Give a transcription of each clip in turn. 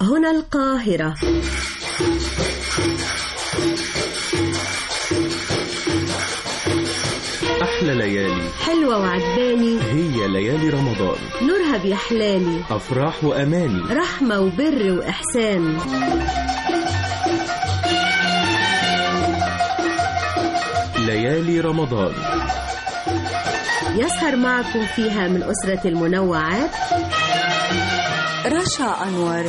هنا القاهرة أحلى ليالي حلوة وعجباني هي ليالي رمضان نورها بيحلالي أفراح وأماني رحمة وبر وإحسان ليالي رمضان يسهر معكم فيها من أسرة المنوعات رشا أنور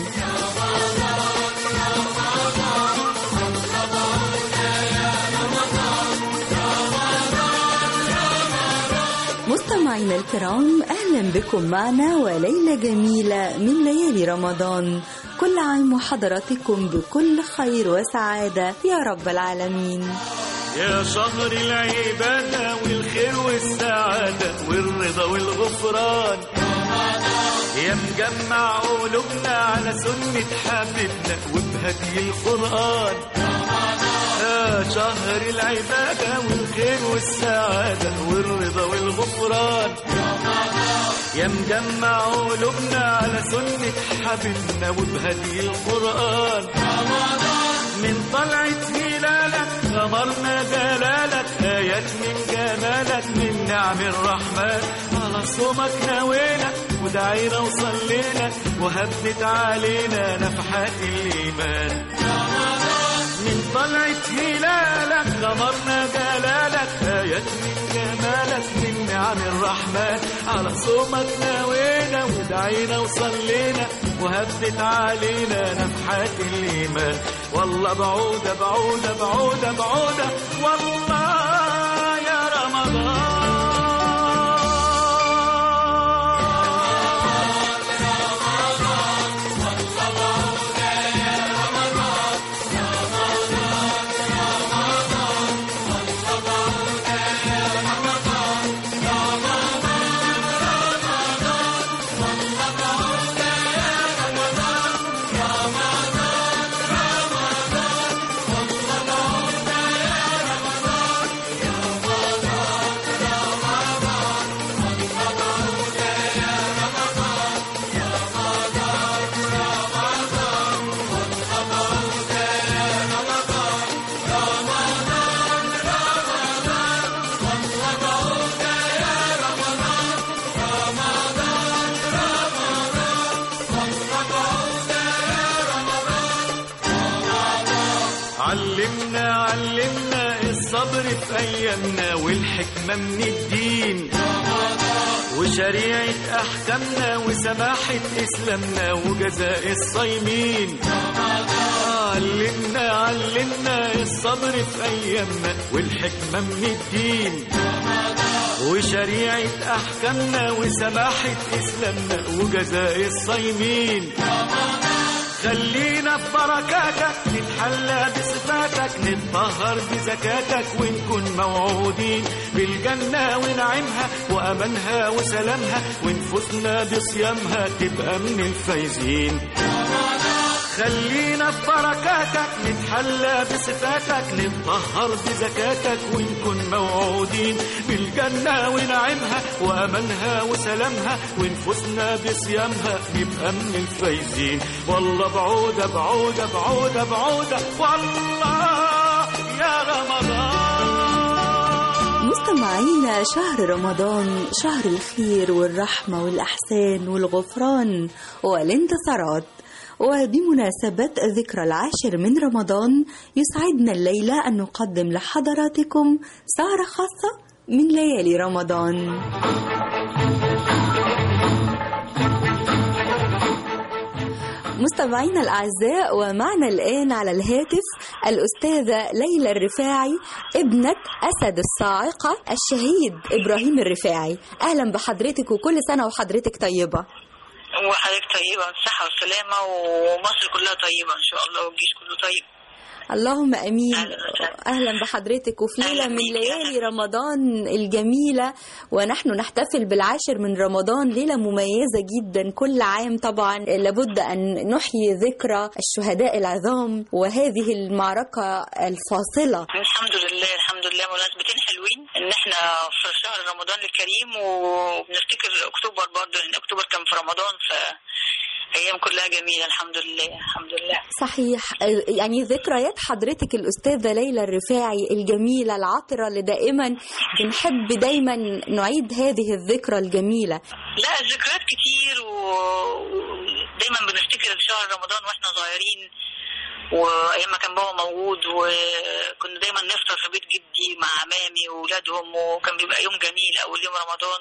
مستمعينا الكرام أهلا بكم معنا وليلة جميلة من ليالي رمضان كل عام وحضراتكم بكل خير وسعادة يا رب العالمين يا شهر العبادة والخير والسعادة والرضا والغفران يا مجمع قلوبنا على سنة حبيبنا وبهدي القرآن يا شهر العبادة والخير والسعادة والرضا والغفران يا مجمع قلوبنا على سنة حبيبنا وبهدي القرآن من طلعة هلالك غمرنا جلالك آيات من جمالك من نعم الرحمن على صومك نوينا ودعينا وصلينا وهبت علينا نفحات الإيمان من طلعة هلالك غمرنا جلالك آيات من جمالك من نعم الرحمن على صومك نوينا ودعينا وصلينا وهبت علينا نفحات الإيمان والله بعودة بعودة بعودة بعودة والله يا رمضان علمنا علمنا الصبر في أيامنا والحكمة من الدين وشريعة أحكامنا وسماحة إسلامنا وجزاء الصايمين علمنا علمنا الصبر في أيامنا والحكمة من الدين وشريعة أحكامنا وسماحة إسلامنا وجزاء الصايمين خلينا في بركاتك نتحلى بصفاتك نتطهر بزكاتك ونكون موعودين بالجنة ونعيمها وأمانها وسلامها ونفوسنا بصيامها تبقى من الفايزين خلينا في بركاتك نتحلى بصفاتك نتطهر بزكاتك ونكون موعودين بالجنة ونعيمها وأمانها وسلامها ونفوسنا بصيامها نبقى من الفايزين والله بعودة بعودة بعودة بعودة والله يا رمضان مستمعينا شهر رمضان شهر الخير والرحمة والأحسان والغفران والانتصارات وبمناسبة ذكرى العاشر من رمضان يسعدنا الليلة أن نقدم لحضراتكم سهرة خاصة من ليالي رمضان مستمعينا الأعزاء ومعنا الآن على الهاتف الأستاذة ليلى الرفاعي ابنة أسد الصاعقة الشهيد إبراهيم الرفاعي أهلا بحضرتك وكل سنة وحضرتك طيبة وحضرتك طيبة بالصحة والسلامة ومصر كلها طيبة إن شاء الله والجيش كله طيب اللهم امين أهلا وسهلا. اهلا بحضرتك وفي ليله أهلا من بيك، ليالي أهلا. رمضان الجميله ونحن نحتفل بالعاشر من رمضان ليله مميزه جدا كل عام طبعا لابد ان نحيي ذكرى الشهداء العظام وهذه المعركه الفاصله الحمد لله الحمد لله مناسبتين حلوين ان احنا في شهر رمضان الكريم وبنفتكر اكتوبر برضه لان اكتوبر كان في رمضان ف ايام كلها جميله الحمد لله الحمد لله صحيح يعني ذكريات حضرتك الأستاذة ليلى الرفاعي الجميلة العطرة اللي دائما بنحب دايما نعيد هذه الذكرى الجميلة لا ذكريات كتير و- ودايما بنفتكر شهر رمضان واحنا صغيرين وايام ما كان بابا موجود وكنا دايما نفطر في بيت جدي مع عمامي واولادهم وكان بيبقى يوم جميل اول يوم رمضان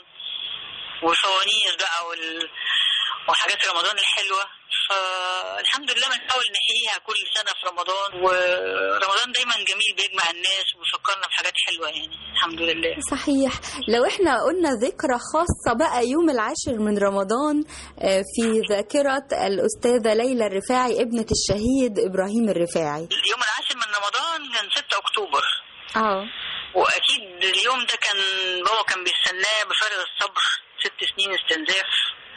والفوانيس بقى وال... وحاجات رمضان الحلوه فالحمد لله بنحاول نحييها كل سنه في رمضان ورمضان دايما جميل بيجمع الناس وبيفكرنا بحاجات حلوه يعني الحمد لله صحيح لو احنا قلنا ذكرى خاصة بقى يوم العاشر من رمضان آه، في ذاكرة الأستاذة ليلى الرفاعي ابنة الشهيد إبراهيم الرفاعي اليوم العاشر من رمضان كان 6 اكتوبر اه واكيد اليوم ده كان بابا كان بيستناه بفارغ الصبر ست سنين استنزاف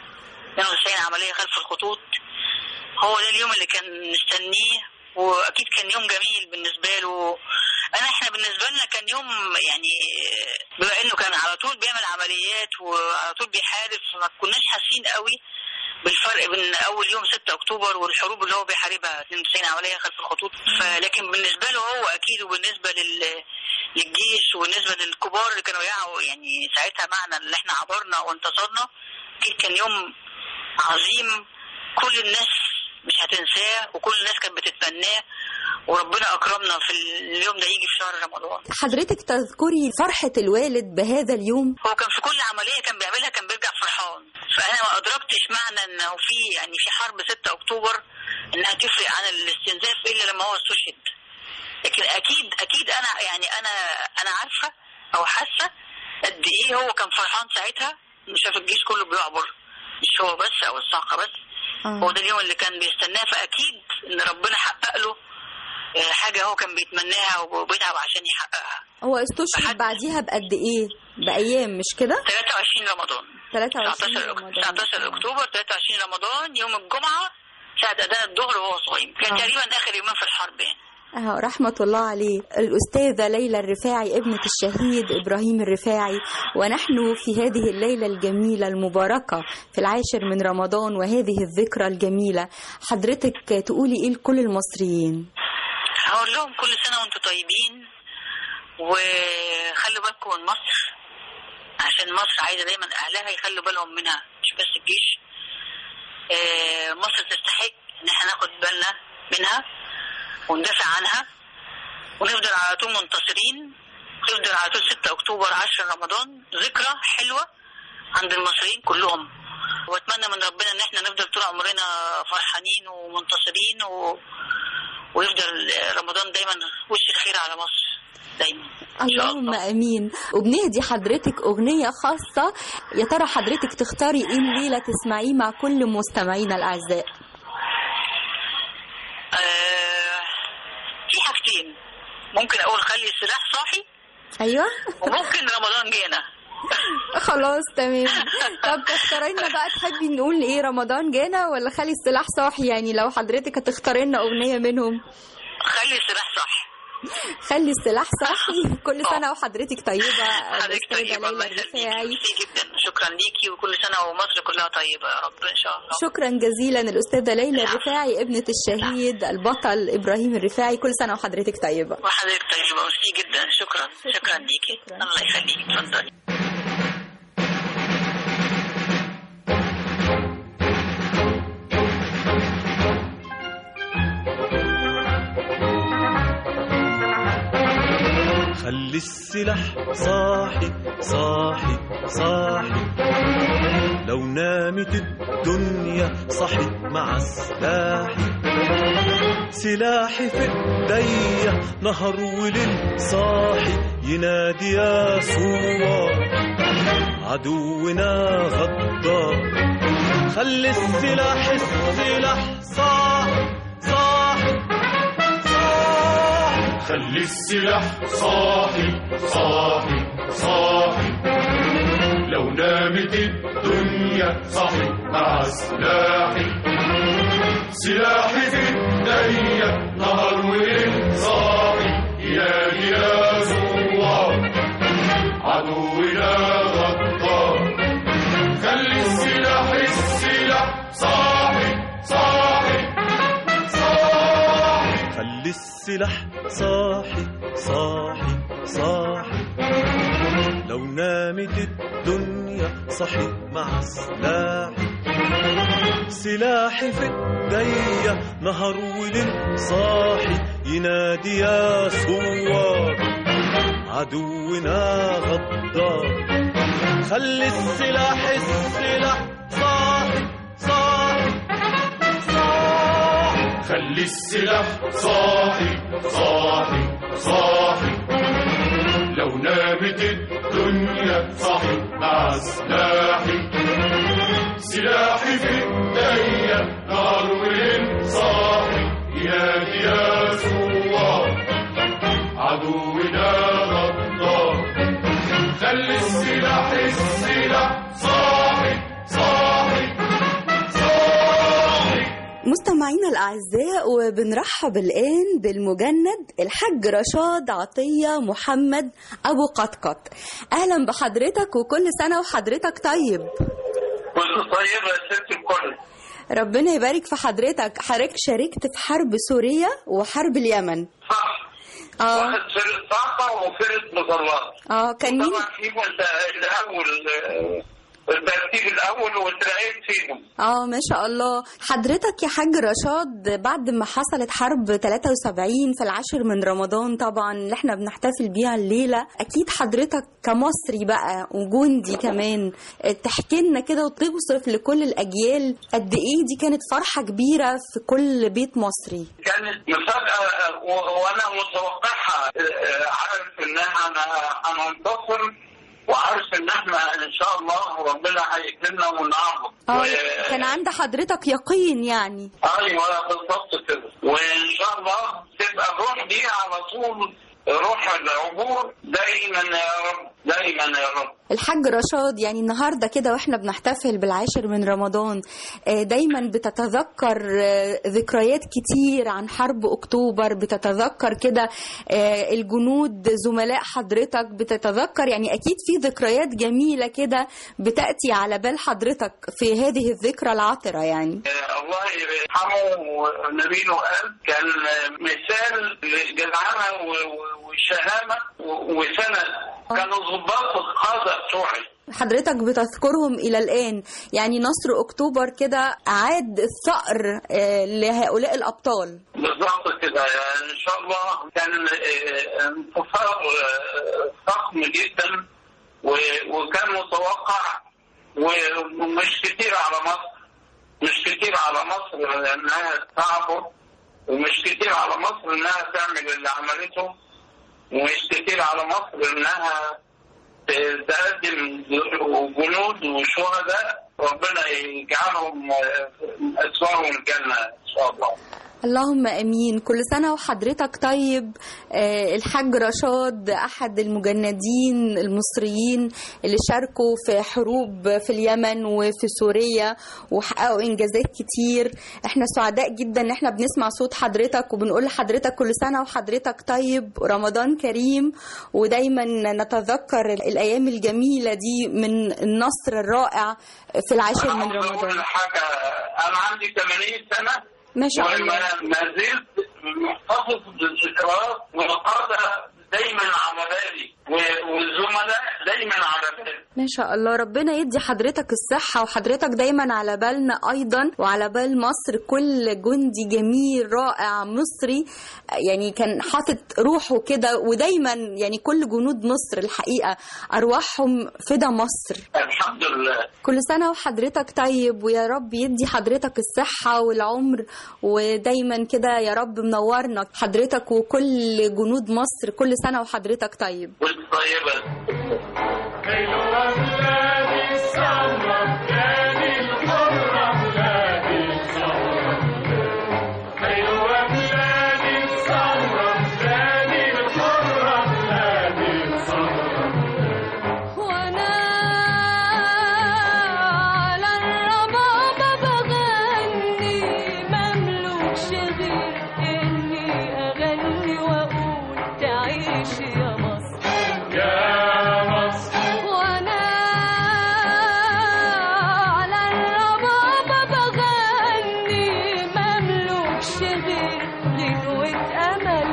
92 عمليه خلف الخطوط هو ده اليوم اللي كان مستنيه واكيد كان يوم جميل بالنسبه له انا احنا بالنسبه لنا كان يوم يعني بما انه كان على طول بيعمل عمليات وعلى طول بيحارب فما كناش حاسين قوي بالفرق بين اول يوم 6 اكتوبر والحروب اللي هو بيحاربها 92 عمليه خلف الخطوط فلكن بالنسبه له هو اكيد وبالنسبه لل للجيش وبالنسبه للكبار اللي كانوا يعوا يعني ساعتها معنا اللي احنا عبرنا وانتصرنا اكيد كان يوم عظيم كل الناس مش هتنساه وكل الناس كانت بتتمناه وربنا اكرمنا في اليوم ده يجي في شهر رمضان حضرتك تذكري فرحة الوالد بهذا اليوم هو كان في كل عمليه كان بيعملها كان بيرجع فرحان فانا ما ادركتش معنى انه في يعني في حرب 6 اكتوبر انها تفرق عن الاستنزاف الا لما هو استشهد لكن اكيد اكيد انا يعني انا انا عارفه او حاسه قد ايه هو كان فرحان ساعتها إنه شاف الجيش كله بيعبر مش هو بس او الصاعقه بس آه. هو ده اليوم اللي كان بيستناه فاكيد ان ربنا حقق له آه، حاجه هو كان بيتمناها وبيتعب عشان يحققها هو استشهد بعديها بقد ايه بأيام مش كده 23 رمضان 23 19 رمضان 19 اكتوبر 23 رمضان يوم الجمعه ساعه اذان الظهر وهو صايم كان آه. تقريبا اخر يومين في الحرب يعني اه رحمة الله عليه الأستاذة ليلى الرفاعي ابنة الشهيد إبراهيم الرفاعي ونحن في هذه الليلة الجميلة المباركة في العاشر من رمضان وهذه الذكرى الجميلة حضرتك تقولي إيه لكل المصريين هقول لهم كل سنه وانتم طيبين وخلوا بالكم من مصر عشان مصر عايزه دايما اهلها يخلوا بالهم منها مش بس الجيش آه، مصر تستحق ان احنا ناخد بالنا منها وندافع عنها ونفضل على طول منتصرين نفضل على طول 6 اكتوبر 10 رمضان ذكرى حلوه عند المصريين كلهم واتمنى من ربنا ان احنا نفضل طول عمرنا فرحانين ومنتصرين و... ويفضل رمضان دايما وش الخير على مصر دايما إن شاء اللهم الله. امين وبنهدي حضرتك اغنيه خاصه يا ترى حضرتك تختاري ايه الليله تسمعيه مع كل مستمعينا الاعزاء آه في حاجتين ممكن اقول خلي السلاح صاحي ايوه وممكن رمضان جانا خلاص تمام طب تختاري لنا بقى تحبي نقول ايه رمضان جانا ولا خلي السلاح صاحي يعني لو حضرتك هتختاري لنا اغنيه منهم خلي السلاح صاحي خلي السلاح صاحي كل سنه وحضرتك طيبه حضرتك الأستاذة طيبة الله ليلى يخليكي الرفاعي ميرسي جدا شكرا ليكي وكل سنة ومصر كلها طيبة يا رب إن شاء الله شكرا جزيلا الأستاذة ليلى الرفاعي ابنة الشهيد البطل إبراهيم الرفاعي كل سنة وحضرتك طيبة وحضرتك طيبة ميرسي جدا شكرا شكرا ليكي شكراً. الله يخليكي اتفضلي خلي السلاح صاحي صاحي صاحي لو نامت الدنيا صحي مع سلاحي سلاحي في ايديا نهر وليل صاحي ينادي يا صوار عدونا غدار خلي السلاح السلاح صاحي صاحي صاحي خلي السلاح صاحي صاحي صاحي لو نامت الدنيا صاحي مع سلاحي سلاحي في ايديا نهر وليل صاحي ينادي يا زوار عدونا غدار خلي السلاح السلاح صاحي السلاح صاحي صاحي صاحي لو نامت الدنيا صحي مع سلاحي سلاحي في ايديا نهار وليل صاحي ينادي يا ثوار عدونا غدار خلي السلاح السلاح صاحي صاحي صاحي خلي السلاح صاحي صاحي صاحي لو نامت الدنيا صاحي مع سلاحي سلاحي في ايديا نار وليل صاحي ينادي يا ثوار عدونا غدار خلي السلاح السلاح صاحي صاحي صاحي مستمعينا الأعزاء وبنرحب الآن بالمجند الحاج رشاد عطية محمد أبو قطقط أهلا بحضرتك وكل سنة وحضرتك طيب كنت طيبة يا ست الكل ربنا يبارك في حضرتك حضرتك شاركت في حرب سوريا وحرب اليمن صح اه واحد فرقة صعبة وفرقة مظلات اه كان مين طبعا فيهم انت الأول آه، الترتيب الأول واترقيت فيهم اه ما شاء الله حضرتك يا حاج رشاد بعد ما حصلت حرب 73 في العاشر من رمضان طبعا اللي احنا بنحتفل بيها الليله اكيد حضرتك كمصري بقى وجندي كمان اه، تحكي لنا كده وتوصف لكل الاجيال قد ايه دي كانت فرحه كبيره في كل بيت مصري كانت مفاجأة و- وأنا متوقعها آه، عارف إنها أنا هننتصر وعارف إن إحنا إن شاء الله ربنا هيكرمنا ونعرض اه كان عند حضرتك يقين يعني ايوه بالظبط كده وان شاء الله تبقى الروح دي على طول روح العبور دايما يا رب دايما يا رب الحاج رشاد يعني النهارده كده واحنا بنحتفل بالعاشر من رمضان آه، دايما بتتذكر آه، ذكريات كتير عن حرب اكتوبر بتتذكر كده آه، الجنود زملاء حضرتك بتتذكر يعني اكيد في ذكريات جميله كده بتاتي على بال حضرتك في هذه الذكرى العطره يعني آه، الله يرحمه ونبيله قال كان مثال للجدعنه و- و- والشهامه و- وسند كانوا ضباط القاده بتوعي حضرتك بتذكرهم إلى الآن يعني نصر أكتوبر كده أعاد الثأر آه، لهؤلاء الأبطال بالظبط كده يعني ان شاء الله كان آه، انتصار آه، ضخم جدا و- وكان متوقع ومش كتير على مصر مش كتير على مصر انها تعبر ومش كتير على مصر انها تعمل اللي عملته ومش كتير على مصر انها تقدم جنود وشهداء ربنا يجعلهم آه، اسوارهم الجنه ان شاء الله اللهم امين كل سنه وحضرتك طيب آه، الحاج رشاد احد المجندين المصريين اللي شاركوا في حروب في اليمن وفي سوريا وحققوا انجازات كتير احنا سعداء جدا ان احنا بنسمع صوت حضرتك وبنقول لحضرتك كل سنه وحضرتك طيب رمضان كريم ودايما نتذكر الايام الجميله دي من النصر الرائع في العاشر من أنا عاوز أقول رمضان حاجة أنا عندي 80 سنة ما شاء الله وما ما زلت محتفظ بالذكريات والقادة دايما على بالي و- والزملاء دايما على بالي ما شاء الله ربنا يدي حضرتك الصحة وحضرتك دايما على بالنا أيضا وعلى بال مصر كل جندي جميل رائع مصري يعني كان حاطط روحه كده ودايما يعني كل جنود مصر الحقيقة أرواحهم فدا مصر الحمد لله كل سنة وحضرتك طيب ويا رب يدي حضرتك الصحة والعمر ودايما كده يا رب منورنا حضرتك وكل جنود مصر كل سنة وحضرتك طيب وانت طيبة حلوة بلادي السمرة بلادي الحرة بلادي السمرة حلوة بلادي السمرة بلادي الحرة بلادي السمرة وانا على الربابة بغني مملوكش غير اني اغني واقول تعيش يا مصر يا مصر وانا غير غنوة أمل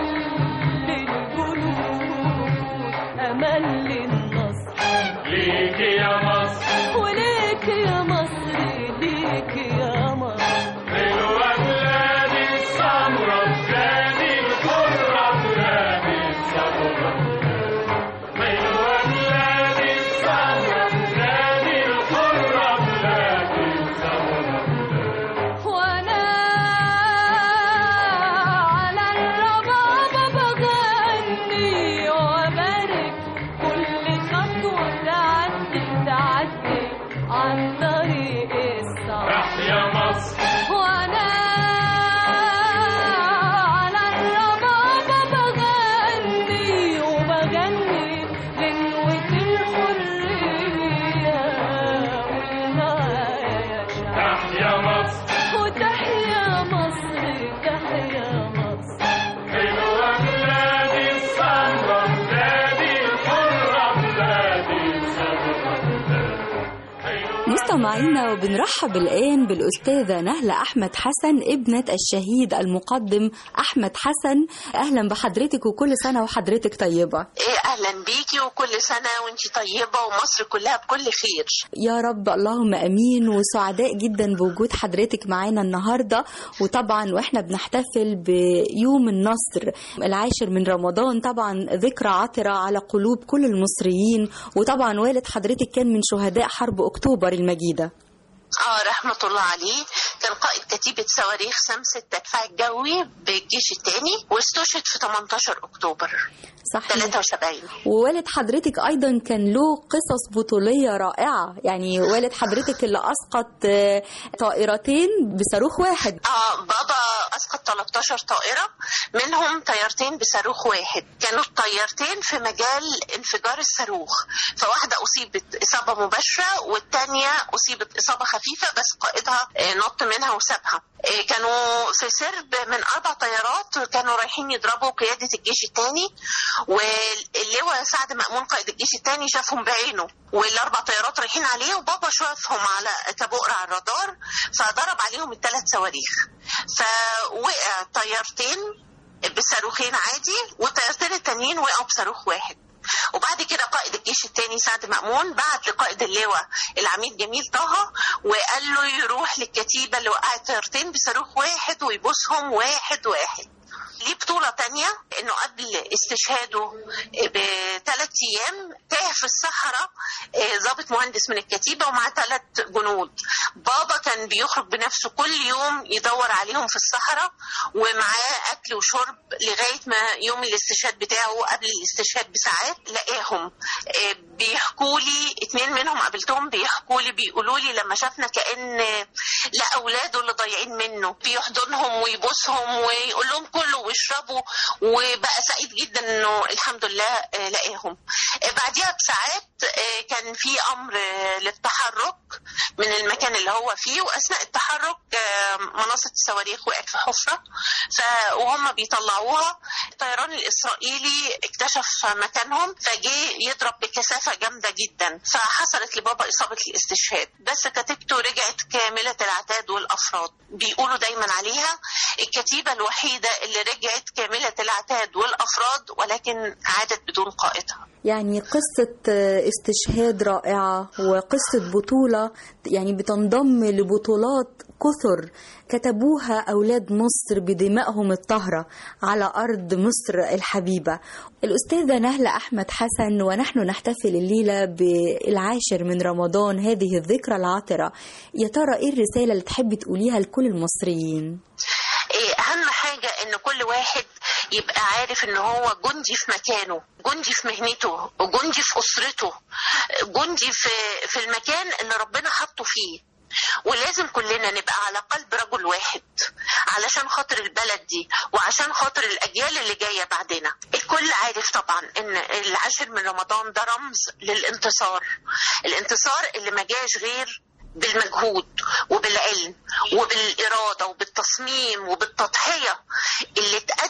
للجنود أمل للنصر ليك يا مصر وليك يا مصر ليك يا مصر حلوة بلادي السمرة بلادي الحرة بلادي الثورة حلوة بلادي السمرة بلادي الحرة بلادي الثورة وانا على الربابة بغني وبارك كل خطوة تعدي تعدي عن طريق الصعب تحيا مصر وانا على الربابة بغني وبغني غنوة الحرية والمعايا يا شعب تحيا مصر وتحيا مصر تحيا مصر حلوة بلادي السمرة بلادي الحرة بلادي الثورة مستمعينا وبنرحب الآن بالأستاذة نهلة أحمد حسن ابنة الشهيد المقدم أحمد حسن أهلا بحضرتك وكل سنة وحضرتك طيبة إيه اهلا بيكي وكل سنه وانتي طيبه ومصر كلها بكل خير يا رب اللهم امين وسعداء جدا بوجود حضرتك معانا النهارده وطبعا واحنا بنحتفل بيوم النصر العاشر من رمضان طبعا ذكرى عطره على قلوب كل المصريين وطبعا والد حضرتك كان من شهداء حرب اكتوبر المجيده اه رحمه الله عليه كان قائد كتيبه صواريخ شمس التدفع الجوي بالجيش الثاني واستشهد في 18 اكتوبر صحيح 73 ووالد حضرتك ايضا كان له قصص بطوليه رائعه يعني والد حضرتك اللي اسقط آه، طائرتين بصاروخ واحد اه بابا اسقط 13 طائره منهم طيارتين بصاروخ واحد كانوا الطيارتين في مجال انفجار الصاروخ فواحده اصيبت اصابه مباشره والثانيه اصيبت اصابه خفيفه بس قائدها آه، نط منها وسابها آه، كانوا في سرب من اربع طيارات كانوا رايحين يضربوا قياده الجيش الثاني واللواء سعد مأمون قائد الجيش الثاني شافهم بعينه والاربع طيارات رايحين عليه وبابا شافهم على كبؤر على الرادار فضرب عليهم الثلاث صواريخ فوقع طيارتين بصاروخين عادي والطيارتين التانيين وقعوا بصاروخ واحد وبعد كده قائد الجيش الثاني سعد مأمون بعت لقائد اللواء العميد جميل طه وقال له يروح للكتيبة اللي وقعت طيارتين بصاروخ واحد ويبوسهم واحد واحد ليه بطولة تانية انه قبل استشهاده بثلاث ايام تاه في الصحراء آه، ضابط مهندس من الكتيبة ومعاه ثلاث جنود بابا كان بيخرج بنفسه كل يوم يدور عليهم في الصحراء ومعاه اكل وشرب لغاية ما يوم الاستشهاد بتاعه قبل الاستشهاد بساعات لقاهم آه، بيحكوا لي اتنين منهم قابلتهم بيحكوا لي بيقولوا لي لما شافنا كأن لا اولاده اللي ضايعين منه بيحضنهم ويبوسهم ويقول لهم كلوا واشربوا وبقى سعيد جدا انه الحمد لله آه، لقاهم آه، بعديها بساعات آه، كان في امر آه، للتحرك من المكان اللي هو فيه واثناء التحرك آه، منصه الصواريخ وقعت في حفره ف وهم بيطلعوها الطيران الاسرائيلي اكتشف مكانهم فجه يضرب بكثافه جامده جدا فحصلت لبابا اصابه الاستشهاد بس كتيبته رجعت كامله العتاد والافراد بيقولوا دايما عليها الكتيبه الوحيده اللي رجعت كامله العتاد والافراد ولكن عادت بدون قائدها يعني قصة آه، استشهاد رائعة وقصة بطولة يعني بتنضم لبطولات كثر كتبوها أولاد مصر بدمائهم الطاهرة على أرض مصر الحبيبة الأستاذة نهلة أحمد حسن ونحن نحتفل الليلة بالعاشر من رمضان هذه الذكرى العاطرة يا ترى إيه الرسالة اللي تحبي تقوليها لكل المصريين؟ إيه، اهم حاجه ان كل واحد يبقى عارف ان هو جندي في مكانه جندي في مهنته وجندي في اسرته جندي في في المكان اللي ربنا حطه فيه ولازم كلنا نبقى على قلب رجل واحد علشان خاطر البلد دي وعشان خاطر الاجيال اللي جايه بعدنا الكل عارف طبعا ان العاشر من رمضان ده رمز للانتصار الانتصار اللي ما جاش غير بالمجهود وبالعلم وبالإرادة وبالتصميم وبالتضحية اللي تقدم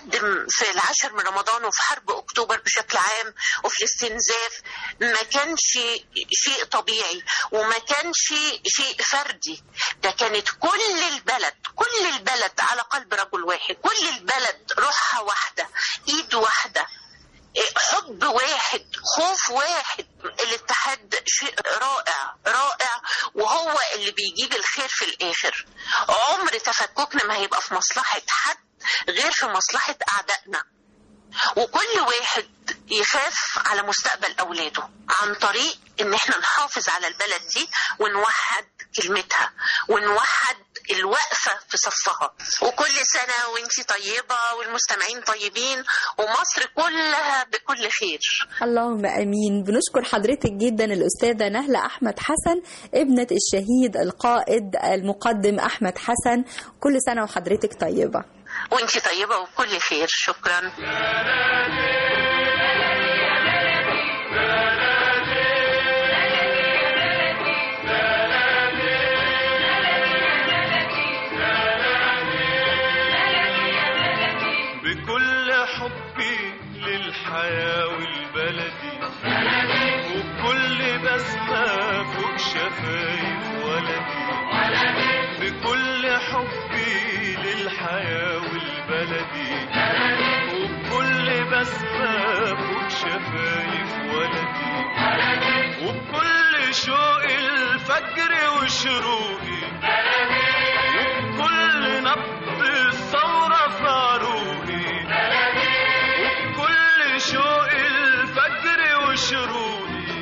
في العاشر من رمضان وفي حرب اكتوبر بشكل عام وفي الاستنزاف ما كانش شيء طبيعي وما كانش شيء فردي ده كانت كل البلد كل البلد على قلب رجل واحد كل البلد روحها واحده ايد واحده حب واحد خوف واحد الاتحاد شيء رائع رائع وهو اللي بيجيب الخير في الاخر عمر تفككنا ما هيبقى في مصلحة حد غير في مصلحة اعدائنا وكل واحد يخاف على مستقبل اولاده عن طريق ان احنا نحافظ على البلد دي ونوحد كلمتها ونوحد الوقفة في صفها وكل سنة وانتي طيبة والمستمعين طيبين ومصر كلها بكل خير اللهم امين بنشكر حضرتك جدا الاستاذه نهله احمد حسن ابنه الشهيد القائد المقدم احمد حسن كل سنه وحضرتك طيبه وانتي طيبة وبكل خير شكرا بكل حبي للحياة والبلدي وبكل بسمة فوق شفايف ولدي بكل حبي للحياة والبلدي وبكل بسمة فوق شفايف ولدي وبكل شوق الفجر وشروقي وبكل نبض الثورة في عروقي وبكل شوق الفجر وشروقي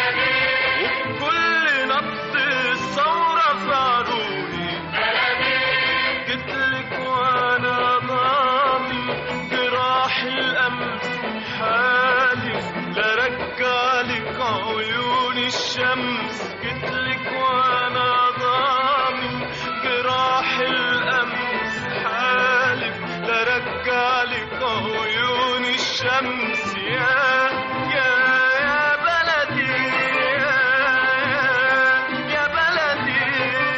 وبكل نبض الثورة في عروقي جيتلك وانا ضامن جراح الامس حالف لا رجعلك عيون الشمس جيتلك وانا ضامن جراح الامس حالف لا رجعلك عيون الشمس يا يا يا بلدي يا يا بلدي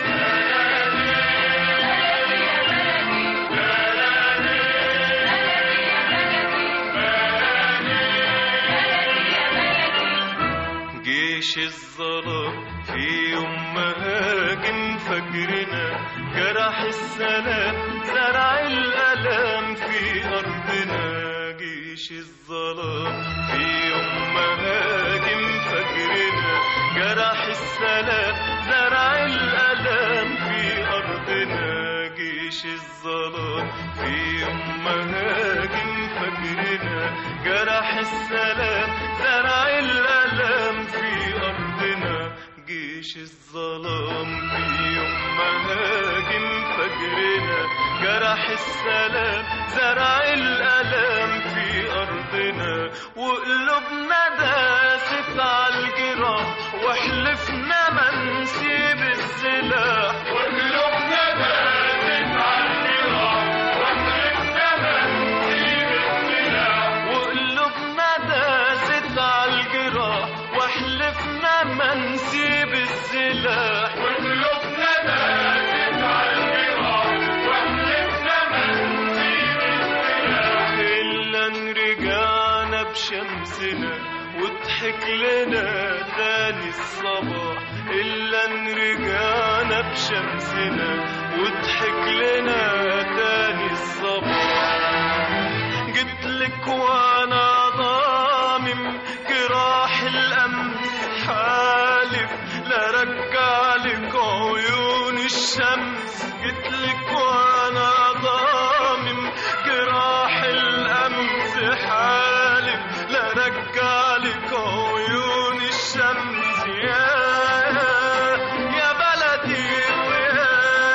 جيش الظلام في يوم ما هاجم فجرنا جرح السلام زرع الألم في أرضنا جيش الظلام في يوم ما هاجم فجرنا جرح السلام زرع الألم في أرضنا جيش الظلام في يوم ما هاجم فجرنا جرح السلام زرع الألم في أرضنا جيش الظلام في يوم ما هاجم فجرنا جرح السلام زرع الألم في أرضنا وقلوبنا داست على الجراح وحلفنا ما نسيب السلاح وقلوبنا داست على الجراح وحلفنا ما نسيب السلاح وقلوبنا داست على الجراح وحلفنا ما نسيب السلاح وقلوبنا داست على الجراح وحلفنا ما نسيب السلاح إلا إن رجعنا بشمسنا وضحك لنا تاني الصباح إلا إن رجعنا بشمسنا وضحك لنا تاني الصباح جيتلك وانا ضامم جراح الامس حالف لا رجعلك عيون الشمس جيتلك وانا ضامم جراح الامس حالف لا رجعلك عيون الشمس يا يا بلدي ويا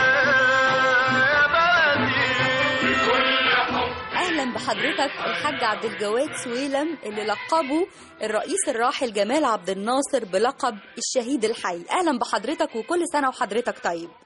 يا بلدي بكل حب اهلا بحضرتك الحاج عبد الجواد سويلم اللي لقبه الرئيس الراحل جمال عبد الناصر بلقب الشهيد الحي اهلا بحضرتك وكل سنه وحضرتك طيب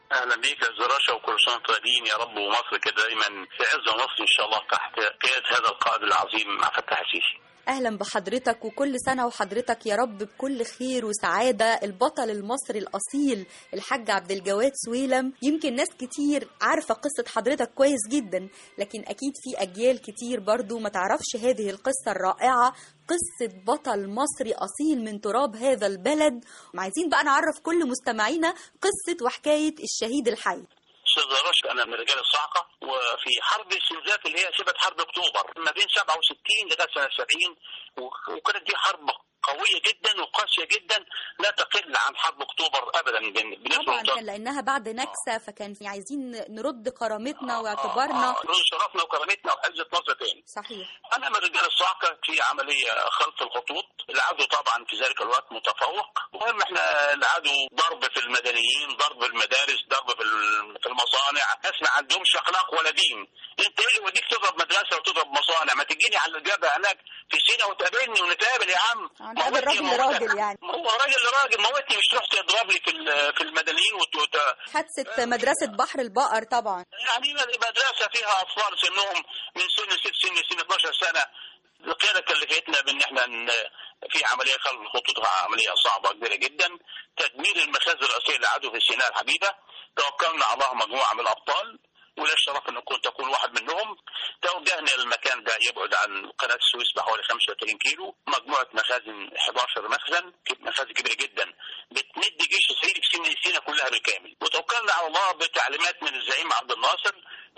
اهلا بيك يا زراشة وكل سنه وانتم طيبين يا رب ومصر كده دايما في عز مصر ان شاء الله تحت قياده هذا القائد العظيم عبد الفتاح السيسي اهلا بحضرتك وكل سنه وحضرتك يا رب بكل خير وسعاده البطل المصري الاصيل الحاج عبد الجواد سويلم يمكن ناس كتير عارفه قصه حضرتك كويس جدا لكن اكيد في اجيال كتير برضو ما تعرفش هذه القصه الرائعه قصة بطل مصري أصيل من تراب هذا البلد وعايزين بقى نعرف كل مستمعينا قصة وحكاية الشهيد الحي استاذ رشد انا من رجال الصاعقه وفي حرب السنزاف اللي هي شبه حرب اكتوبر ما بين 67 لغايه سنه 70 و- وكانت دي حرب قويه جدا وقاسيه جدا لا تقل عن حرب اكتوبر ابدا بن- بالنسبه طبعا للوطن. كان لأنها بعد نكسة فكان في- عايزين نرد كرامتنا واعتبارنا آه، آه، شرفنا وكرامتنا وعزه مصر تاني صحيح انا من رجال الصاعقه في عمليه خلف الخطوط العدو طبعا في ذلك الوقت متفوق المهم احنا العدو ضرب في المدنيين ضرب في المدارس ضرب في ال- في المصانع ناس ما عندهمش اخلاق ولا دين انت ايه اللي يوديك تضرب مدرسه وتضرب مصانع ما تجيني على الجبهه هناك في سينا وتقابلني ونتقابل يا عم نقابل موتني راجل موتك. لراجل يعني. هو راجل لراجل موتني مش تروح تضرب لي في ال- في المدنيين وت- وت- حادثة مدرسة بحر البقر طبعا يعني مدرسه فيها اطفال سنهم من سن ست سن لسن 12 سنه القياده كلفتنا بان احنا ن- في عمليه خلف الخطوط عمليه صعبه كبيره جدا تدمير المخازن الرئيسيه للعدو في سيناء الحبيبه توكلنا على الله مجموعه من الابطال ولا الشرف ان كنت اكون واحد منهم توجهنا للمكان ده يبعد عن قناه السويس بحوالي 35 كيلو مجموعه مخازن 11 مخزن مخازن كبيره جدا بتمد جيش اسرائيلي في سيناء سيناء كلها بالكامل وتوكلنا على الله بتعليمات من الزعيم عبد الناصر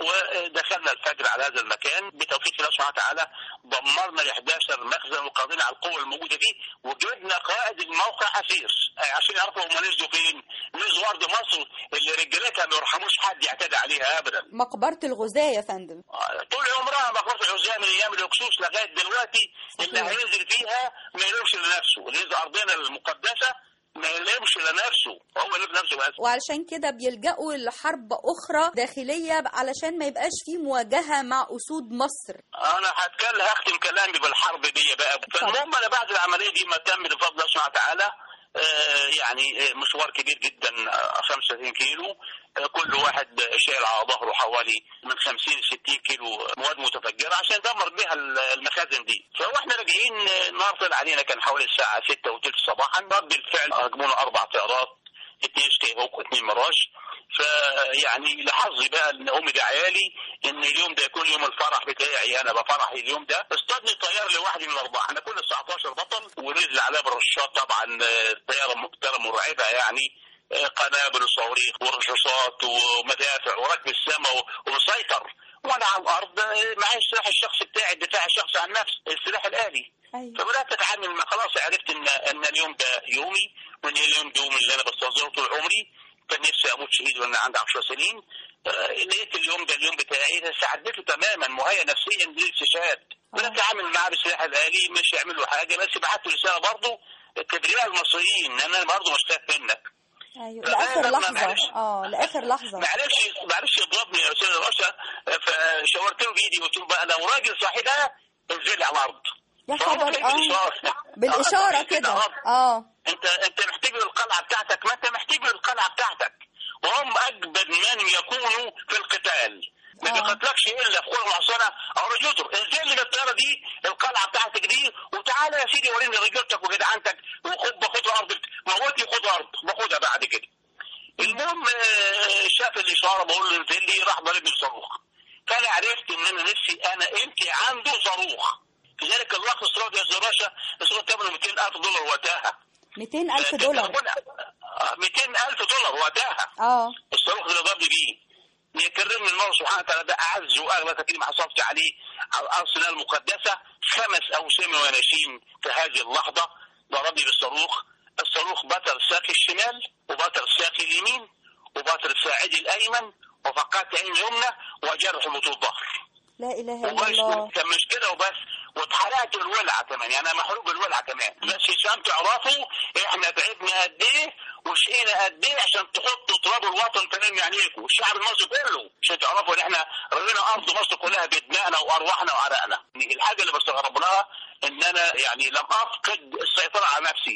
ودخلنا الفجر على هذا المكان بتوفيق الله سبحانه وتعالى دمرنا ال 11 مخزن وقضينا على القوه الموجوده فيه وجبنا قائد الموقع اسير عشان يعرفوا هم نزلوا فين نزلوا ارض مصر اللي رجالتها ما يرحموش حد يعتدي عليها ابدا مقبرة الغزاة يا فندم طول عمرها مقبره العزاه من ايام الهكسوس لغايه دلوقتي اللي هينزل فيها ما يلومش لنفسه اللي ينزل ارضنا المقدسه ما يلومش لنفسه هو يلوم نفسه بس وعلشان كده بيلجأوا لحرب أخرى داخلية علشان ما يبقاش في مواجهة مع أسود مصر انا هتكلم هختم كلامي بالحرب دي بقى فالمهم انا بعد العمليه دي ما تم بفضل الله سبحانه وتعالى آه، يعني آه، مشوار كبير جدا آه، 35 كيلو آه، كل واحد شايل على ظهره حوالي من 50 ل 60 كيلو مواد متفجره عشان ندمر بيها ال- المخازن دي فاحنا راجعين آه، النهار طلع علينا كان حوالي الساعه 6 وثلث صباحا رد الفعل هاجمونا اربع طيارات اثنين سكي هوك واثنين مراش فيعني لحظي بقى ان امي بعيالي ان اليوم ده يكون يوم الفرح بتاعي انا بفرحي اليوم ده اصطادني طيار لوحدي من الاربعه احنا كنا 19 بطل ونزل عليها بالرشاط طبعا آه، طياره طياره مرعبه يعني آه، قنابل وصواريخ ورشاشات ومدافع وركب السماء و- ومسيطر وانا على الارض آه، معي السلاح الشخصي بتاعي الدفاع الشخصي عن نفسي السلاح الالي فبدات اتعامل مع خلاص عرفت ان ان اليوم ده يومي وان اليوم ده يوم اللي انا بستنظره طول عمري كان نفسي اموت شهيد وانا عندي 10 سنين آه، لقيت اليوم ده اليوم بتاعي استعدته تماما مهيئ نفسيا للاستشهاد بدات اتعامل معاه بالسلاح الالي مش يعمل له حاجه بس بعت له رساله برضه تدريب المصريين ان انا برضه مشتاق منك أيوة فأنا لآخر لما لحظة معلش- اه لآخر لحظة ما عرفش ما عرفش يضربني يا استاذ رشا فشاورت له بايدي وقلت له بقى لو راجل صاحبها انزل على الارض يا فهو خبر كان اه بالإشارة. بالإشارة آه، كده آه. اه انت انت محتاج له القلعه بتاعتك ما انت محتاج له القلعه بتاعتك وهم اجبد من يكونوا في القتال ما آه. بيقتلكش الا في قوه معصره او رجوله انزل لي بالطياره دي القلعه بتاعتك دي وتعالى يا سيدي وريني رجولتك وجدعنتك وخد باخد ارضك موتني خد ارض باخدها بعد كده المهم آه، شاف الاشاره بقول له انزل لي راح ضربني بصاروخ فانا عرفت ان انا نفسي انا قيمتي عنده صاروخ لذلك الوقت استيراد يا زراشة استيراد ثمنه 200000 دولار وقتها 200 ألف دولار 200000 دولار وقتها اه الصاروخ اللي ضرب بيه يكرمني الله سبحانه وتعالى ده اعز واغلى تكريم حصلت عليه على الارسنال المقدسه خمس اوسام وناشين في هذه اللحظه ضربني بالصاروخ الصاروخ بتر ساقي الشمال وبتر ساقي اليمين وبتر ساعدي الايمن وفقدت عين اليمنى وجرح بطول الظهر لا إله إلا وبس الله كان مش كده وبس واتحرقت الولعه كمان يعني انا محروق بالولعه كمان بس عشان تعرفوا احنا تعبنا قد ايه وشقينا قد ايه عشان تحطوا تراب الوطن تنام عينيكم والشعب المصري كله عشان تعرفوا ان احنا رمينا ارض مصر كلها بدمائنا وارواحنا وعرقنا الحاجه اللي بستغرب لها ان انا يعني لم افقد السيطره على نفسي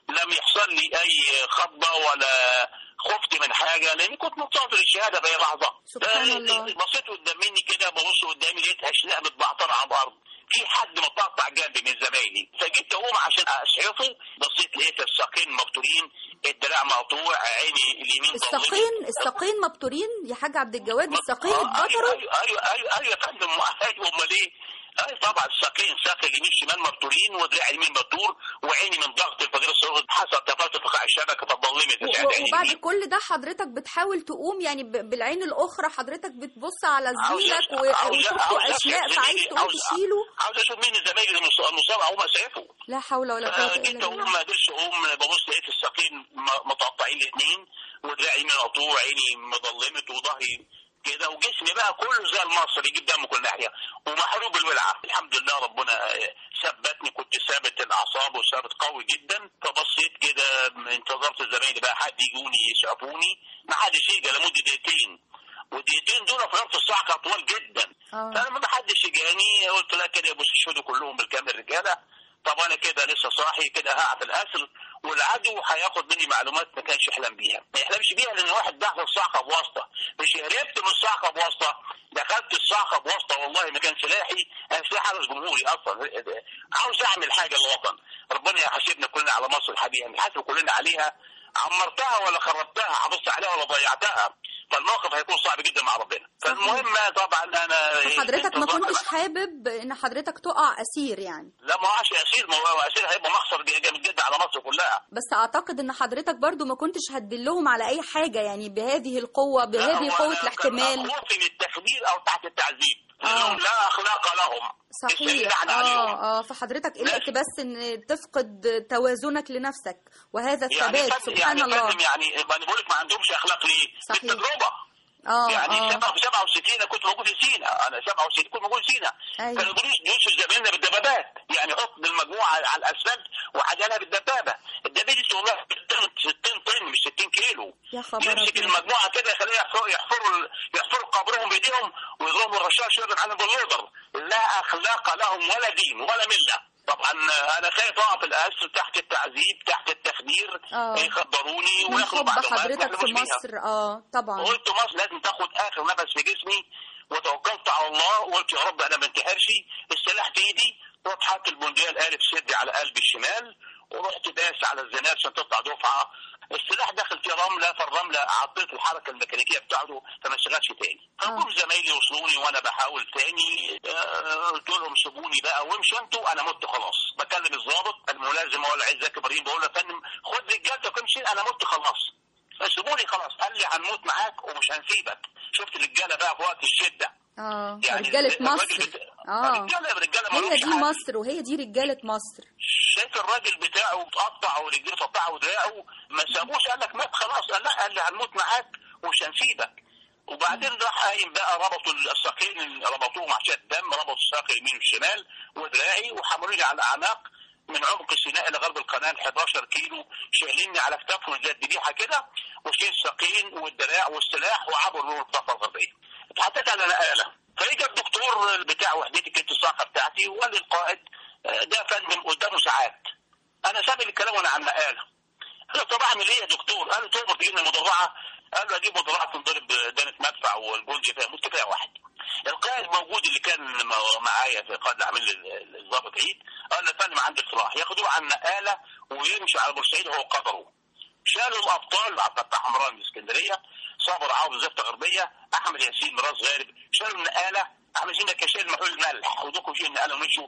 لم يحصل لي اي خضه ولا خفت من حاجه لاني كنت منتظر الشهاده في اي لحظه سبحان ده- الله. بصيت قدام مني كده ببص قدامي لقيت اشلاء متبعتره على الارض في حد متقطع جنبي من زمايلي فجيت اقوم عشان اسعفه بصيت لقيت الساقين مبتورين الدراع مقطوع عيني اليمين ضلمت. الساقين الساقين مبتورين يا حاج عبد الجواد الساقين آه، اتبطروا ايوه ايوه ايوه ايوه يا فندم ايوه امال ايه؟ ايوه طبعا الساقين ساق اليمين شمال مبتورين ودراع اليمين مبتور وعيني من ضغط الفضيله الصغير حصل تفاوت فقاع الشبكه فضلمت و- ساعة و- عيني وبعد اليمين. كل ده حضرتك بتحاول تقوم يعني ب- بالعين الاخرى حضرتك بتبص على عاوز- زميلك و- عاوز- وشفته عاوز اشلاء أشوف فعايز زميلي، تقوم عاوز- تشيله عاوز اشوف مين زمايلي المص- المصاب اقوم اسعفه لا حول ولا قوه جيت الا اقوم بالله ما قدرتش اقوم ببص لقيت الساقين م- متقطعين الاثنين ودراعي من مقطوع عيني مضلمت وظهري كده وجسمي بقى كله زي المصري يجيب دم كل ناحيه ومحروب الولعه الحمد لله ربنا آه، ثبتني كنت ثابت الاعصاب وثابت قوي جدا فبصيت كده انتظرت زمايلي بقى حد يجوني يسعفوني ما حدش يجي لمده دقيقتين والدقيقتين دول في نفس الساعه كانوا طوال جدا آه. فلما ما حدش جاني قلت لا كده يبص شهدوا كلهم بالكامل رجاله طب انا كده لسه صاحي كده هقع في الاسر والعدو هياخد مني معلومات ما كانش يحلم بيها ما يحلمش بيها لان واحد دخل الصعقه بواسطه مش هربت من الصعقه بواسطه دخلت الصعقه بواسطه والله ما كان سلاحي انا سلاح حرس جمهوري اصلا عاوز اعمل حاجه للوطن ربنا يحاسبنا كلنا على مصر الحبيبه نحاسب كلنا عليها عمرتها ولا خربتها حافظت عليها ولا ضيعتها فالموقف هيكون صعب جدا مع ربنا فالمهم طبعا انا حضرتك ما انتظرت- كنتش حابب ان حضرتك تقع اسير يعني لا ما عادش اسير ما هو اسير هيبقى مخسر جامد جدا على مصر كلها بس اعتقد ان حضرتك برضو ما كنتش هتدلهم على اي حاجه يعني بهذه القوه بهذه لا، هو قوه أنا الاحتمال كان خوفي من التخدير او تحت التعذيب آه. لانهم لا اخلاق لهم الشيء اللي صحيح احنا عليهم اه اه فحضرتك قلقت بس ان تفقد توازنك لنفسك وهذا يعني الثبات فندم سبحان يعني الله فندم يعني ما انا بقول لك ما عندهمش اخلاق ليه؟ صحيح. بالتجربه اه يعني اه سبعة في 67 انا كنت موجود في سينا انا 67 كنت موجود في سينا أيوة. كانوا يقولوا يوسف زميلنا بالدبابات يعني حط المجموعه على الاسفلت وحدانا بالدبابه الدبابه دي والله 60 طن مش 60 كيلو يا خبر يمسك أبيض. المجموعه كده يخليها يحفروا يحفروا يحفروا قبرهم بايديهم ويضربوا الرشاش يضرب عليهم باللودر لا اخلاق لهم ولا دين ولا مله طبعا انا خايف اقع في الاسر تحت التعذيب تحت التخدير آه. يخدروني من وياخدوا حب معلومات ما حضرتك في يحلموش بيها. مصر اه طبعا قلت مصر لازم تاخد اخر نفس في جسمي وتوكلت على الله وقلت يا رب انا ما انتحرش السلاح في ايدي رحت حاطط البندقيه الالف سدي على قلبي الشمال ورحت داس على الزناد عشان تطلع دفعه السلاح دخل في رمله فالرمله عطيت الحركه الميكانيكيه بتاعته فما اشتغلش تاني فكل زمايلي وصلوني وانا بحاول تاني آه، قلت لهم سيبوني بقى وامشوا انتوا انا مت خلاص بكلم الضابط الملازم هو العز زكي ابراهيم بقول له يا فندم خد رجالتك وامشي انا مت خلاص سيبوني خلاص قال لي هنموت معاك ومش هنسيبك شفت الرجاله بقى في وقت الشده اه يعني رجاله الراجل مصر بت- اه رجاله رجاله هي مالهمش دي حل. مصر وهي دي رجاله مصر شايف الراجل بتاعه متقطع ورجليه متقطعه ودراعه ما سابوش قال لك مات خلاص قال لا قال لي هنموت معاك ومش هنسيبك وبعدين راح قايم بقى ربطوا الساقين ربطوهم عشان الدم ربطوا الساق اليمين والشمال ودراعي وحملوني على الاعناق من عمق سيناء الى غرب القناه 11 كيلو شايليني على كتافهم زي الذبيحه كده وشيل الساقين والدراع والسلاح وعبروا الضفه الغربيه. اتحطيت على نقاله فاجى الدكتور بتاع وحدتي كنت الصاقه بتاعتي وقال لي القائد آه، ده فندم قدامه ساعات انا سامع الكلام وانا على النقاله قال له طب اعمل ايه يا دكتور؟ قال له تؤمر تجيب لي مدرعه قال له اجيب مدرعه تنضرب دانه مدفع والجندي فيها متفق واحد القائد موجود اللي كان م- معايا في قائد عامل لي الضابط عيد قال له يا فندم عندي اقتراح ياخدوه على النقاله ويمشي على بورسعيد هو قدره شالوا الابطال عبد الفتاح حمران من اسكندريه صابر عوض زفت غربيه احمد ياسين من راس غارب شالوا النقاله احمد ياسين ده كشال محلول الملح ودوكوا شيل النقاله ومشوا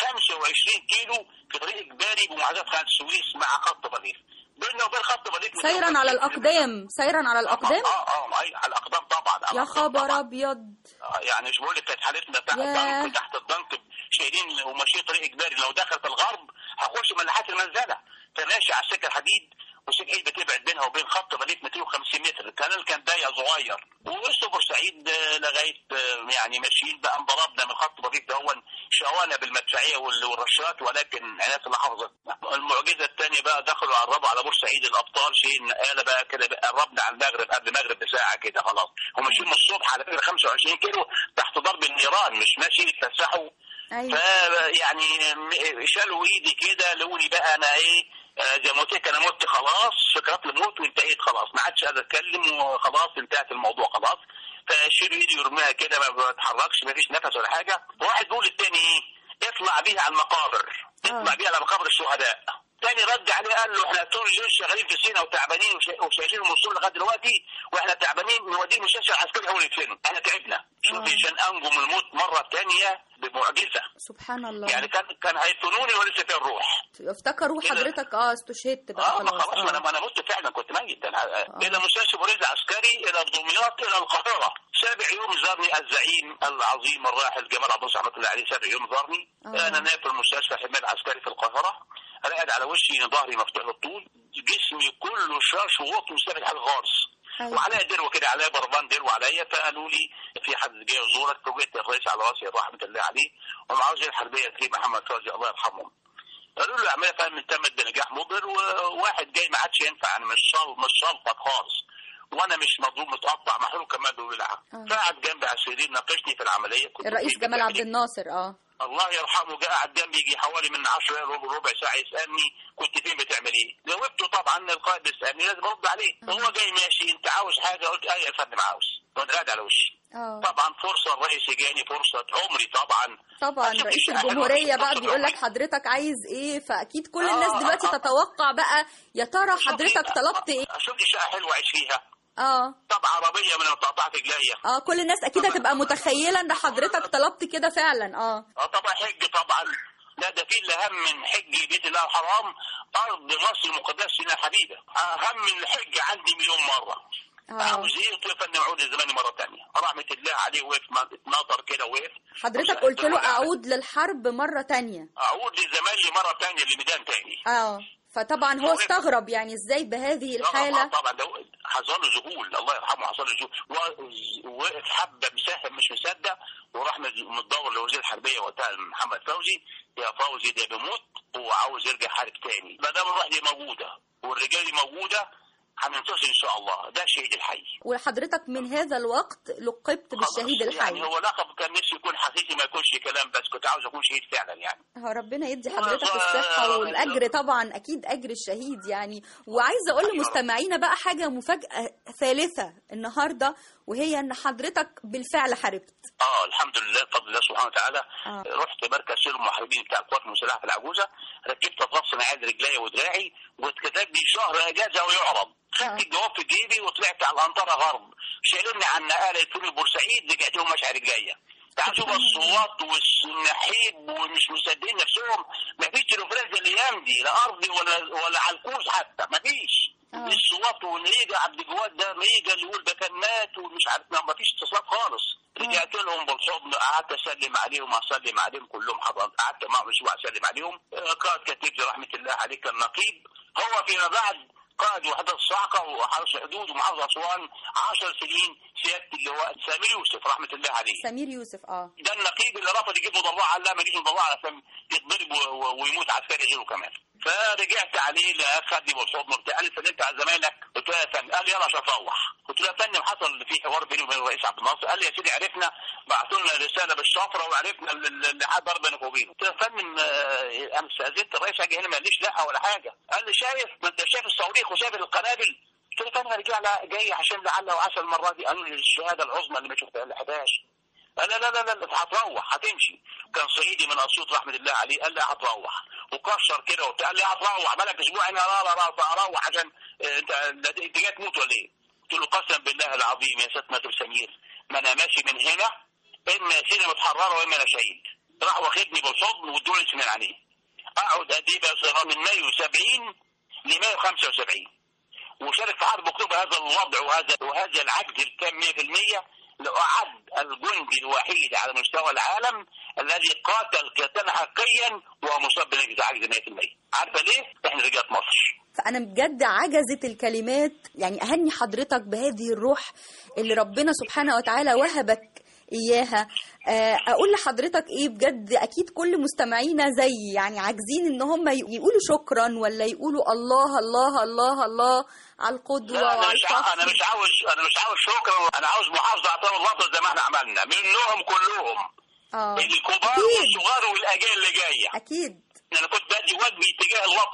25 كيلو في طريق اجباري بمعاداه قناه السويس مع خط بليغ بيننا وبين خط بليغ سيرا على الاقدام سيرا على الاقدام اه اه ما هي على الاقدام طبعا على يا الأقدام خبر طبعاً. ابيض آه، يعني مش بقول لك كانت حالتنا تحت ياه. الضنك تحت الضنك شايلين وماشيين طريق اجباري لو دخلت الغرب هخش ملاحات المنزله فماشي على السكه الحديد والسكه ايه بتبعد بينها وبين خط بليك 250 متر الكنال كان ضيق صغير ووسط بورسعيد آه، لغايه آه، يعني ماشيين بقى انضربنا من خط بليك ده هو شوانا بالمدفعيه وال- والرشات ولكن عنايات الله حفظتنا المعجزه الثانيه بقى دخلوا قربوا على بورسعيد الابطال شيء نقاله بقى كده بقى قربنا على المغرب قبل المغرب بساعه كده خلاص هم ماشيين من الصبح على فكره 25 كيلو تحت ضرب النيران مش ماشيين يتفسحوا ايوه فيعني م- شالوا ايدي كده لقوني بقى انا ايه آه، زي ما قلت لك انا مت خلاص سكرات الموت وانتهيت خلاص ما عادش قادر اتكلم وخلاص انتهت الموضوع خلاص فشيل ايدي يرميها كده ما بتحركش ما فيش نفس ولا حاجه واحد بيقول للتاني ايه اطلع بيها على المقابر اطلع بيها على مقابر الشهداء تاني رد عليه قال له احنا طول الجيش شغالين في سينا وتعبانين وش- وشايلين المنصور لغايه دلوقتي واحنا تعبانين نوديه المستشفى العسكري هو اللي يدفنه احنا تعبنا شوف عشان انجو من الموت مره ثانيه بمعجزه سبحان الله يعني كان كان هيدفنوني ولسه فيها الروح افتكروا حضرتك اه استشهدت بقى اه ما خلاص خلاص ما انا آه. ما انا مت فعلا كنت ميت أنا الى مستشفى بوليس عسكري الى دمياط الى القاهره سابع يوم زارني الزعيم العظيم الراحل جمال عبد الناصر رحمه الله عليه سابع يوم زارني آه. انا نايم في المستشفى الحمايه العسكري في القاهره انا قاعد على وشي ظهري مفتوح للطول جسمي كله شاش وغط مش لاقي حاجه خالص أيوة. وعليا دروه كده عليا بربان دروه عليا فقالوا لي في حد جاي يزورك فوجئت الرئيس على راسي رحمه الله عليه ومعاه وزير الحربيه في محمد فوزي الله يرحمه قالوا له العمليه فعلا تمت بنجاح مبهر وواحد جاي ما عادش ينفع يعني مش شل مش شلطك خالص وانا مش مضروب متقطع محروق كما بيقولها فقعد جنبي على السرير ناقشني في العمليه كنت الرئيس فين جمال بتعمل عبد إيه؟ الناصر اه الله يرحمه جه قعد جنبي يجي حوالي من 10 ربع, ربع ساعه يسالني كنت فين بتعمل ايه؟ جاوبته طبعا القائد بيسالني لازم ارد عليه هو جاي ماشي انت عاوز حاجه قلت ايوه يا فندم عاوز وانا قاعد على وشي اه طبعا فرصه الرئيس جاني فرصه عمري طبعا طبعا أشوف رئيس الشقة حلوة، الجمهورية بقى فرصة بيقول لك عمري. حضرتك عايز ايه فاكيد كل آه، الناس دلوقتي آه. تتوقع بقى يا ترى شوفي- حضرتك طلبت ايه اشوف لي شقه حلوه اعيش فيها اه طب عربيه من قطعت رجليا اه كل الناس اكيد هتبقى متخيلة ان حضرتك طلبت كده فعلا اه اه طبعا حج طبعا لا ده في اللي اهم من حج بيت الله الحرام ارض مصر المقدسه سينا الحبيبه اهم من الحج عندي مليون مره اه عاوز ايه قلت له يا فندم اعود لزماني مره ثانيه رحمه الله عليه وقف ما- اتناطر كده وقف حضرتك قلت له اعود للحرب مرة تانية اعود لزماني مره ثانيه لميدان ثاني اه فطبعا هو استغرب يعني ازاي بهذه الحالة طبعا ده حصل له ذهول الله يرحمه حصل له ذهول و- وقف حبه مساحب مش مصدق وراح مد- متدور لوزير الحربيه وقتها محمد فوزي يا فوزي ده بيموت هو عاوز يرجع حارب تاني ما دام الروح دي موجوده والرجال دي موجوده هننتصر ان شاء الله ده الشهيد الحي وحضرتك من هذا الوقت لقبت بالشهيد يعني الحي هو لقب كان نفسي يكون حقيقي ما يكونش كلام بس كنت عاوز اكون شهيد فعلا يعني هو ربنا يدي حضرتك والله- الصحة والأجر طبعا أكيد أجر الشهيد يعني وعايزة أقول لمستمعينا بقى حاجة مفاجأة ثالثة النهاردة وهي إن حضرتك بالفعل حاربت اه الحمد لله بفضل الله سبحانه وتعالى آه. رحت مركز سير المحاربين بتاع القوات المسلحه في العجوزه ركبت اطراف صناعيه رجلي ودراعي واتكتب لي شهر اجازه ويعرض خدت الجواب في جيبي وطلعت على الانطره غرب شايلوني على النقاله توني بورسعيد رجعت لهم مشعر رجليا تعال شوف الصوات والنحيب ومش مصدقين نفسهم ما فيش تلفزيون زي الايام دي لا ارضي ولا ولا على الكوز حتى ما فيش آه. الصوات ونيجا عبد الجواد ده نيجا اللي يقول ده كان مات ومش عارف ما فيش اتصالات خالص رجعت لهم بالحضن قعدت اسلم عليهم اسلم عليهم كلهم حضرت قعدت معهم اسبوع اسلم عليهم آه، قائد كتيب رحمه الله عليه كان نقيب هو فيما بعد قائد وحدة الصاعقة وحرس حدود ومحافظ أسوان 10 سنين سيادة اللواء سامي يوسف رحمة الله عليه سمير يوسف اه ده النقيب اللي رفض يجيب مضرعه قال لا ما يجيش مضرعه عشان يتضرب و- و- ويموت عسكري غيره كمان فرجعت عليه لقى خدني بالحضن وبتاع قال لي سلمت على زمايلك قلت له يا فندم قال لي يلا عشان اروح قلت له يا فندم حصل في حوار بيني وبين الرئيس عبد الناصر قال لي يا سيدي عرفنا بعثوا لنا رساله بالشفره وعرفنا ال- ال- اللي حد ضرب بينك وبينه قلت له يا فندم آه، انا استاذنت الرئيس اجي هنا ما قاليش لا ولا حاجه قال لي شايف ما انت شايف الصواريخ وشايف القنابل قلت له فندم انا رجع جاي عشان لعل وعسى المره دي قالوا لي الشهاده العظمى اللي ما شفتها اللي 11 قال لا لا لا لا هتروح هتمشي كان صعيدي من اسيوط رحمه الله عليه قال لا هتروح وكشر كده وبتاع قال لي هتروح بالك اسبوع انا لا لا لا اروح عشان آه، انت انت جاي تموت ولا ايه؟ قلت له قسم بالله العظيم يا ست ماتر سمير ما انا ماشي من هنا اما سيدي متحرره واما انا شهيد راح واخدني بالحضن وادوني سنين عليه اقعد قد ايه بقى صغيرة من مايو 70 ل مايو 75 وشارك في حرب اكتوبر هذا الوضع وهذا وهذا العجز التام 100% لأعد الجندي الوحيد على مستوى العالم الذي قاتل قتالا حقيقيا وهو مصاب بنجز عجز 100% عارفه ليه؟ احنا رجال مصر فأنا بجد عجزت الكلمات يعني أهني حضرتك بهذه الروح اللي ربنا سبحانه وتعالى وهبك إياها آه، أقول لحضرتك إيه بجد أكيد كل مستمعينا زي يعني عاجزين إن هم ي- يقولوا شكرا ولا يقولوا الله الله الله الله على القدوة لا انا وعلى مش ع- انا الفخر مش عاوز انا مش عاوز شكرا انا عاوز محافظه على طول الوطن زي ما احنا عملنا منهم كلهم آه الكبار أكيد والصغار والاجيال اللي جايه أكيد انا كنت بدي واجبي تجاه الوطن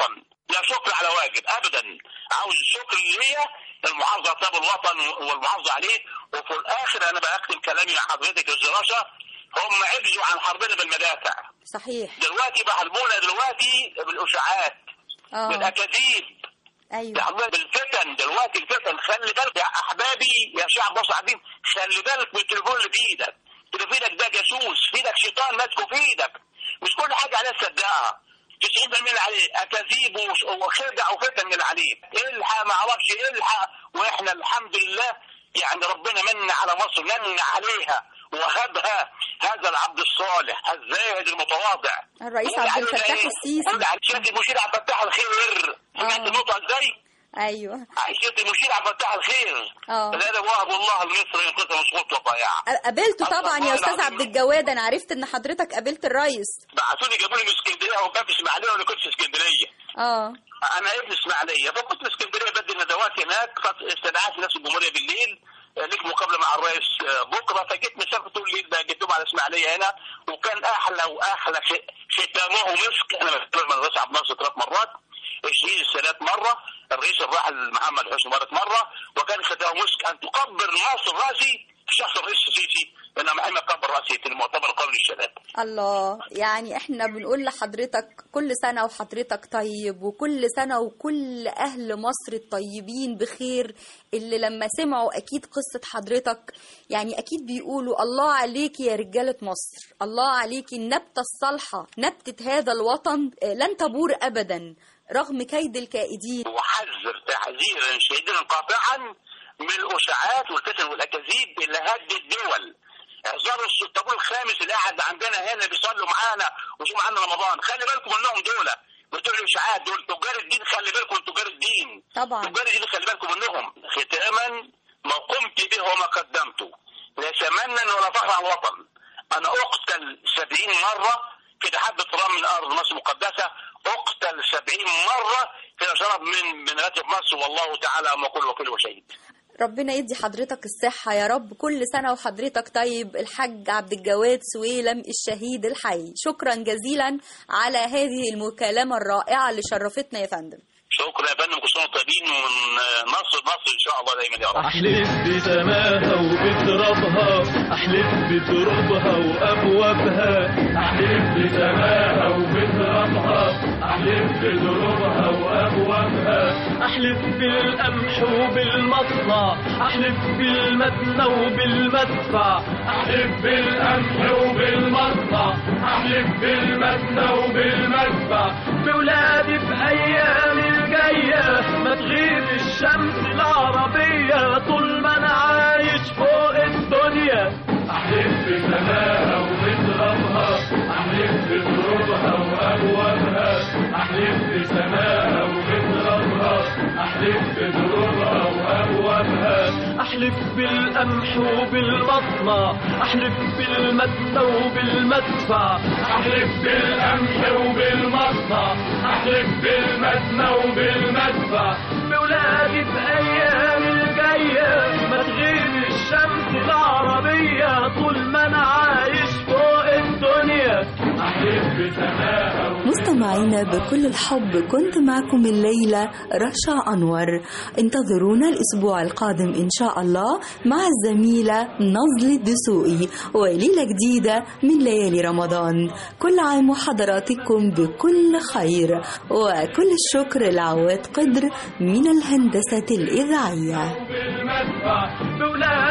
لا شكر على واجب ابدا عاوز الشكر اللي هي المحافظه على الوطن والمحافظه عليه وفي الاخر انا بختم كلامي مع حضرتك يا أستاذ رشا هم عجزوا عن حربنا بالمدافع صحيح دلوقتي بحاربونا دلوقتي بالاشاعات اه بالاكاذيب ايوه بيحاربونا بالفتن دلوقتي الفتن خلي بالك يا احبابي يا شعب مصر عارفين خلي بالك من التليفون اللي في ايدك اللي في ايدك ده جاسوس في ايدك شيطان ماسكه في ايدك مش كل حاجه عليها تصدقها 90% من عليه اكاذيب وش- وخدع وفتن من عليه الحق ما اعرفش الحق واحنا الحمد لله يعني ربنا من على مصر من عليها وهبها هذا العبد الصالح الزاهد المتواضع الرئيس قول عبد عليه الفتاح إيه؟ السيسي. قول على شيخ المشير عبد الفتاح الخير سمعت آه. النقطه ازاي؟ ايوه عائشة المشير عبد الفتاح الخير اه الادب وهب الله المصري ينقذها مسقوط وضياع قابلته طبعا يا الله استاذ العظيم. عبد الجواد انا عرفت ان حضرتك قابلت الرئيس بعتوا لي جابوا لي من اسكندريه وكان في اسماعيليه وانا كنت في اسكندريه اه انا ابن اسماعيليه فكنت في اسكندريه بدي ندوات هناك فاستدعيت ناس الجمهوريه بالليل آه، ليك مقابله مع الرئيس آه، بكره فجيت مسافه طول الليل بقى جيت لهم على اسماعيليه هنا وكان احلى واحلى ش- ختامه مسك انا بتكلم من الرئيس عبد الناصر ثلاث مرات الشهيد السادات مره الرئيس الراحل محمد حسني مبارك مره وكان ختامه مسك ان تكبر مصر راسي شخص الرئيس السيسي لما محمد كبر راسي في المؤتمر القومي للشباب الله يعني احنا بنقول لحضرتك كل سنة وحضرتك طيب وكل سنة وكل أهل مصر الطيبين بخير اللي لما سمعوا أكيد قصة حضرتك يعني أكيد بيقولوا الله عليك يا رجالة مصر الله عليك النبتة الصالحة نبتة هذا الوطن آه، لن تبور أبدا رغم كيد الكائدين وحذر تحذيرا شديدا قاطعا من الاشاعات والفتن والاكاذيب اللي هدد الدول احذروا الطابور الخامس اللي قاعد عندنا هنا بيصلوا معانا ويصوموا معانا رمضان خلي بالكم منهم دول بتوع الاشاعات دول تجار الدين خلي بالكم من تجار الدين طبعا تجار الدين خلي بالكم منهم ختاما ما قمت به وما قدمته لا ثمنا ولا فخر على الوطن انا اقتل سبعين مره في حبة تراب من ارض مصر المقدسه اقتل سبعين مره في شرف من من راتب مصر والله تعالى ما كل وكيل وشهيد ربنا يدي حضرتك الصحة يا رب كل سنة وحضرتك طيب الحاج عبد الجواد سويلم الشهيد الحي شكرا جزيلا على هذه المكالمة الرائعة اللي شرفتنا يا فندم شكرا يا فندم كل سنه وانتم طيبين ومن نصر مصر ان شاء الله دايما يا رب أحلف بسماها وبترابها أحلف بترابها وأبوابها أحلف بسماها وبترابها أحلف بذنوبها وأبوابها أحلف بالقمح وبالمصنع أحلف بالمدنى وبالمدفع أحلف بالقمح وبالمصنع أحلف بالمدنى وبالمدفع بولادي في أيام الجاية ما تغيب الشمس العربية طول ما أنا عايش فوق الدنيا أحلف بسماها وبترابها أحلف بذنوبها وأبوابها أحلف بسماها وبترابها أحلف بذنوبها وأبوابها أحلف بالقمح وبالمصنع أحلف بالمدنى وبالمدفع أحلف بالقمح وبالمصنع أحلف بالمدنى وبالمدفع بولادي في أيام الجاية ما تغيب الشمس العربية طول ما أنا عايش فوق الدنيا أحلف بسماها مستمعينا بكل الحب كنت معكم الليلة رشا أنور انتظرونا الأسبوع القادم إن شاء الله مع الزميلة نظل الدسوقي وليلة جديدة من ليالي رمضان كل عام وحضراتكم بكل خير وكل الشكر لعواد قدر من الهندسة الإذاعية بالمدفع بولادي